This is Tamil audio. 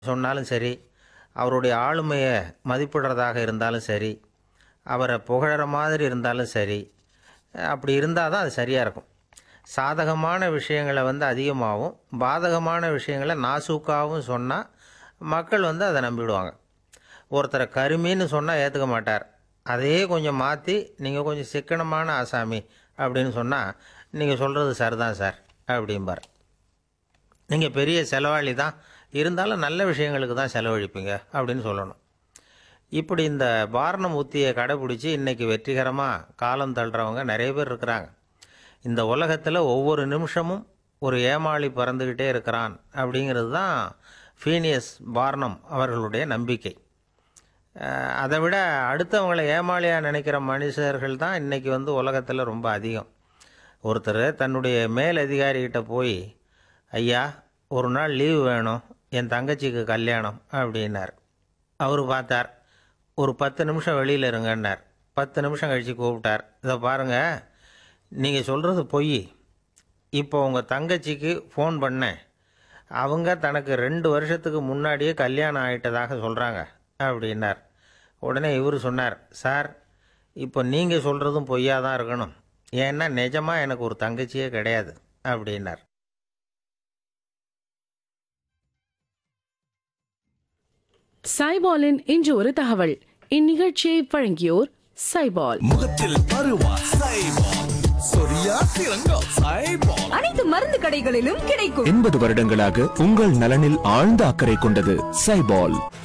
சொன்னாலும் சரி அவருடைய ஆளுமையை மதிப்பிடுறதாக இருந்தாலும் சரி அவரை புகழற மாதிரி இருந்தாலும் சரி அப்படி இருந்தால் தான் அது சரியாக இருக்கும் சாதகமான விஷயங்களை வந்து அதிகமாகவும் பாதகமான விஷயங்களை நாசூக்காகவும் சொன்னால் மக்கள் வந்து அதை நம்பிடுவாங்க ஒருத்தரை கருமின்னு சொன்னால் ஏற்றுக்க மாட்டார் அதையே கொஞ்சம் மாற்றி நீங்கள் கொஞ்சம் சிக்கனமான ஆசாமி அப்படின்னு சொன்னால் நீங்கள் சொல்கிறது சரிதான் சார் அப்படிம்பார் நீங்கள் பெரிய செலவாளி தான் இருந்தாலும் நல்ல விஷயங்களுக்கு தான் செலவழிப்பீங்க அப்படின்னு சொல்லணும் இப்படி இந்த பாரணம் உத்தியை கடைபிடிச்சி இன்றைக்கி வெற்றிகரமாக காலம் தள்ளுறவங்க நிறைய பேர் இருக்கிறாங்க இந்த உலகத்தில் ஒவ்வொரு நிமிஷமும் ஒரு ஏமாளி பறந்துக்கிட்டே இருக்கிறான் அப்படிங்கிறது தான் ஃபீனியஸ் பார்னம் அவர்களுடைய நம்பிக்கை அஹ் அதை விட அடுத்தவங்களை ஏமாளியாக நினைக்கிற மனுஷர்கள் தான் இன்றைக்கி வந்து உலகத்தில் ரொம்ப அதிகம் ஒருத்தர் தன்னுடைய மேலதிகாரிகிட்ட போய் ஐயா ஒரு நாள் லீவு வேணும் என் தங்கச்சிக்கு கல்யாணம் அப்படின்னார் அவர் பார்த்தார் ஒரு பத்து நிமிஷம் வெளியில் இருங்கன்னார் பத்து நிமிஷம் கழித்து கூப்பிட்டார் இதை பாருங்கள் நீங்கள் சொல்கிறது பொய் இப்போ உங்கள் தங்கச்சிக்கு ஃபோன் பண்ணேன் அவங்க தனக்கு ரெண்டு வருஷத்துக்கு முன்னாடியே கல்யாணம் ஆகிட்டதாக சொல்கிறாங்க அப்படின்னார் உடனே இவர் சொன்னார் சார் இப்போ நீங்கள் சொல்கிறதும் பொய்யா தான் இருக்கணும் ஏன்னா நிஜமாக எனக்கு ஒரு தங்கச்சியே கிடையாது அப்படின்னார் சைபாலின் இன்று ஒரு தகவல் இந்நிகழ்ச்சியை வழங்கியோர் சைபால் முகத்தில் பருவா சைபால் சொரியா சிறங்கா சைபால் அனைத்து மருந்து கடைகளிலும் கிடைக்கும் எண்பது வருடங்களாக உங்கள் நலனில் ஆழ்ந்த அக்கறை கொண்டது சைபால்